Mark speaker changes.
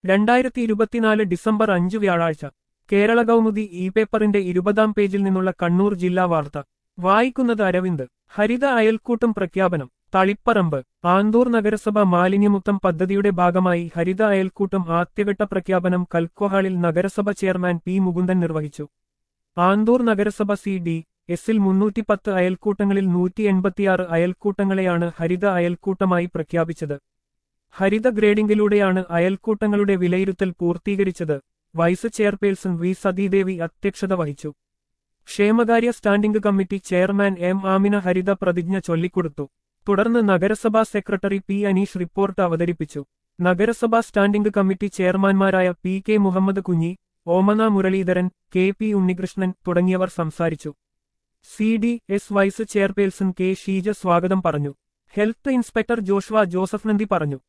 Speaker 1: രണ്ടായിരത്തി ഇരുപത്തിനാല് ഡിസംബർ അഞ്ച് വ്യാഴാഴ്ച കേരള കൗമുദി ഇ പേപ്പറിന്റെ ഇരുപതാം പേജിൽ നിന്നുള്ള കണ്ണൂർ ജില്ലാ വാർത്ത വായിക്കുന്നത് അരവിന്ദ് ഹരിത അയൽക്കൂട്ടം പ്രഖ്യാപനം തളിപ്പറമ്പ് ആന്തൂർ നഗരസഭ മാലിന്യമുക്തം പദ്ധതിയുടെ ഭാഗമായി ഹരിത അയൽക്കൂട്ടം ആദ്യഘട്ട പ്രഖ്യാപനം കൽക്കോഹാളിൽ നഗരസഭ ചെയർമാൻ പി മുകുന്ദൻ നിർവഹിച്ചു ആന്തൂർ നഗരസഭ സി ഡി എസിൽ മുന്നൂറ്റിപ്പത്ത് അയൽക്കൂട്ടങ്ങളിൽ നൂറ്റി എൺപത്തിയാറ് അയൽക്കൂട്ടങ്ങളെയാണ് ഹരിത അയൽക്കൂട്ടമായി പ്രഖ്യാപിച്ചത് ഹരിത ഗ്രേഡിംഗിലൂടെയാണ് അയൽക്കൂട്ടങ്ങളുടെ വിലയിരുത്തൽ പൂർത്തീകരിച്ചത് വൈസ് ചെയർപേഴ്സൺ വി സതീദേവി അധ്യക്ഷത വഹിച്ചു ക്ഷേമകാര്യ standing committee chairman M Amina ഹരിത പ്രതിജ്ഞ ചൊല്ലിക്കൊടുത്തു തുടർന്ന് നഗരസഭാ സെക്രട്ടറി പി അനീഷ് റിപ്പോർട്ട് അവതരിപ്പിച്ചു നഗരസഭാ സ്റ്റാൻഡിംഗ് കമ്മിറ്റി ചെയർമാൻമാരായ P K Muhammad Kunhi Omana Muraleedharan K P Unnikrishnan തുടങ്ങിയവർ സംസാരിച്ചു C D S vice chairperson K Sheeja സ്വാഗതം പറഞ്ഞു ഹെൽത്ത് ഇൻസ്പെക്ടർ ജോഷ്വ ജോസഫ് നന്ദി പറഞ്ഞു